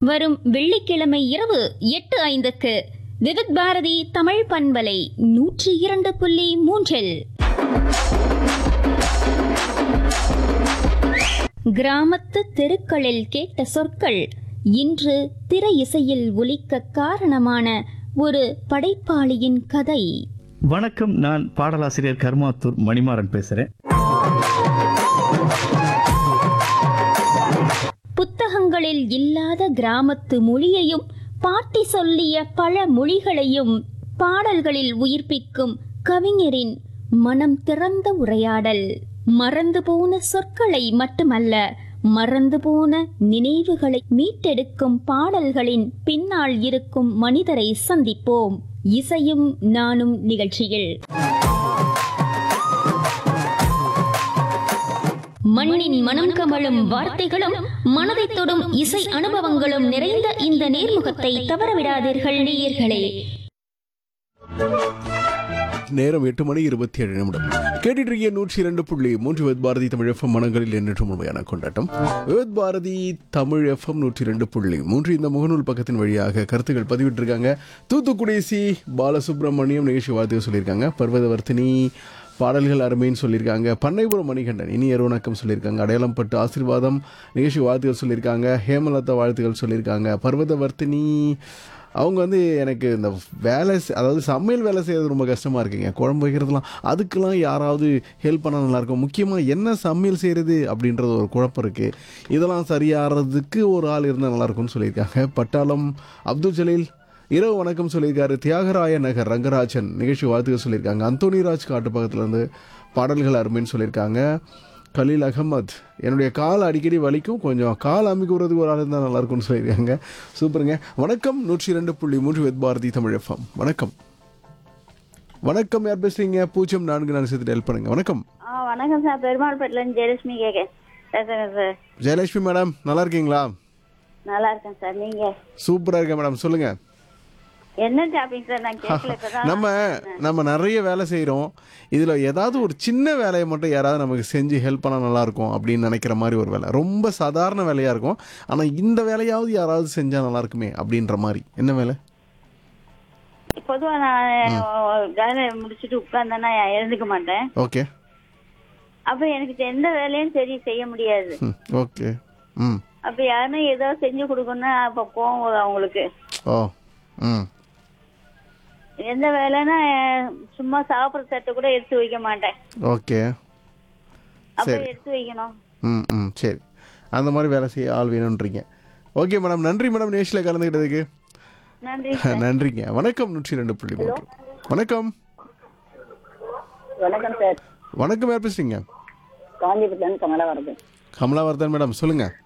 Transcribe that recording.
வரும் வெள்ளிக்கிழமை இரவு எட்டு ஐந்துக்கு விவித் பாரதி தமிழ் பண்பலை நூற்றி இரண்டு புள்ளி மூன்றில் கிராமத்து தெருக்களில் கேட்ட சொற்கள் இன்று திரை இசையில் ஒலிக்க காரணமான ஒரு படைப்பாளியின் கதை வணக்கம் நான் பாடலாசிரியர் கர்மாத்தூர் மணிமாறன் பேசுறேன் புத்தகங்களில் இல்லாத கிராமத்து மொழியையும் பாட்டி சொல்லிய பல மொழிகளையும் பாடல்களில் உயிர்ப்பிக்கும் கவிஞரின் மனம் திறந்த உரையாடல் மறந்து போன சொற்களை மட்டுமல்ல மறந்து போன நினைவுகளை மீட்டெடுக்கும் பாடல்களின் பின்னால் இருக்கும் மனிதரை சந்திப்போம் இசையும் நானும் நிகழ்ச்சியில் மண்ணின் மனம் கமழும் வார்த்தைகளும் மனதை தொடும் இசை அனுபவங்களும் நிறைந்த இந்த நேர்முகத்தை தவறவிடாதீர்கள் நேயர்களே நேரம் எட்டு மணி இருபத்தி ஏழு நிமிடம் கேட்டுட்டு இருக்கீங்க நூற்றி இரண்டு புள்ளி மூன்று வித் பாரதி தமிழ் எஃப்எம் மனங்களில் என்றும் முழுமையான கொண்டாட்டம் வித் பாரதி தமிழ் எஃப்எம் நூற்றி இரண்டு புள்ளி மூன்று இந்த முகநூல் பக்கத்தின் வழியாக கருத்துக்கள் பதிவிட்டிருக்காங்க தூத்துக்குடி சி பாலசுப்ரமணியம் நிகழ்ச்சி வாழ்த்துக்கள் சொல்லியிருக்காங்க பர்வதவர்த்தினி பாடல்கள் அருமைன்னு சொல்லியிருக்காங்க பண்ணைபுரம் மணிகண்டன் இனி வணக்கம் சொல்லியிருக்காங்க அடையாளம் பட்டு ஆசீர்வாதம் நிகழ்ச்சி வாழ்த்துக்கள் சொல்லியிருக்காங்க ஹேமலதா வாழ்த்துக்கள் சொல்லியிருக்காங்க பர்வதவர்த்தினி அவங்க வந்து எனக்கு இந்த வேலை செ- அதாவது சமையல் வேலை செய்கிறது ரொம்ப கஷ்டமாக இருக்குங்க குழம்பு வைக்கிறதுலாம் அதுக்கெல்லாம் யாராவது ஹெல்ப் பண்ணால் நல்லாயிருக்கும் முக்கியமாக என்ன சமையல் செய்கிறது அப்படின்றது ஒரு குழப்பம் இருக்குது இதெல்லாம் சரியாகிறதுக்கு ஒரு ஆள் இருந்தால் நல்லாயிருக்கும்னு சொல்லியிருக்காங்க பட்டாளம் அப்துல் ஜலீல் இரவு வணக்கம் சொல்லியிருக்காரு தியாகராய நகர் ரங்கராஜன் நிகழ்ச்சி வாழ்த்துக்கள் சொல்லியிருக்காங்க அந்தோனிராஜ் காட்டு பக்கத்துலேருந்து பாடல்கள் அருமைன்னு சொல்லியிருக்காங்க கலீல் அகமத் என்னுடைய கால் அடிக்கடி வலிக்கும் கொஞ்சம் கால் அமைக்கிறதுக்கு ஒரு ஆள் இருந்தால் நல்லா இருக்கும்னு சொல்லியிருக்காங்க சூப்பருங்க வணக்கம் நூற்றி ரெண்டு புள்ளி மூன்று வெத் பாரதி தமிழ் எஃப்எம் வணக்கம் வணக்கம் யார் பேசுறீங்க பூஜ்ஜியம் நான்கு நாலு சேர்த்துட்டு ஹெல்ப் பண்ணுங்க வணக்கம் ஆ வணக்கம் சார் பெருமாள்பேட்டிலேருந்து ஜெயலட்சுமி கேட்க பேசுகிறேன் சார் ஜெயலட்சுமி மேடம் நல்லா இருக்கீங்களா நல்லா இருக்கேன் சார் நீங்கள் சூப்பராக இருக்கேன் மேடம் சொல்லுங்க என்ன டாபிக் சார் நான் கேட்கல இப்போ தான் நம்ம நம்ம நிறைய வேலை செய்கிறோம் இதில் ஏதாவது ஒரு சின்ன வேலையை மட்டும் யாராவது நமக்கு செஞ்சு ஹெல்ப் பண்ணால் நல்லாயிருக்கும் அப்படின்னு நினைக்கிற மாதிரி ஒரு வேலை ரொம்ப சாதாரண வேலையாக இருக்கும் ஆனால் இந்த வேலையாவது யாராவது செஞ்சால் நல்லா இருக்குமே அப்படின்ற மாதிரி என்ன வேலை பொதுவாக நான் வேலையை முடிச்சுட்டு உட்காந்தேன்னா எழுந்துக்க மாட்டேன் ஓகே அப்போ எனக்கு எந்த வேலையும் சரி செய்ய முடியாது ம் ஓகே ம் அப்போ யாருன்னா ஏதோ செஞ்சு கொடுக்கணும்னா அப்போ கோவம் வரும் அவங்களுக்கு ஓ ம் எந்த வேலைன்னா சும்மா சாப்பிட்ற தட்டை கூட எடுத்து வைக்க மாட்டேன் ஓகே அப்போ சரி. எடுத்து வைக்கணும் ம் ம் சரி அந்த மாதிரி வேலை செய்ய ஆள் வேணுன்றீங்க ஓகே மேடம் நன்றி மேடம் நேஷில் கலந்துக்கிட்டதுக்கு நன்றி நன்றிங்க வணக்கம் நூற்றி ரெண்டு புள்ளி மூன்று வணக்கம் வணக்கம் சார் வணக்கம் யார் பேசுறீங்க காஞ்சிபுரத்துலேருந்து கமலா வருது கமலாவர்தன் மேடம் சொல்லுங்கள்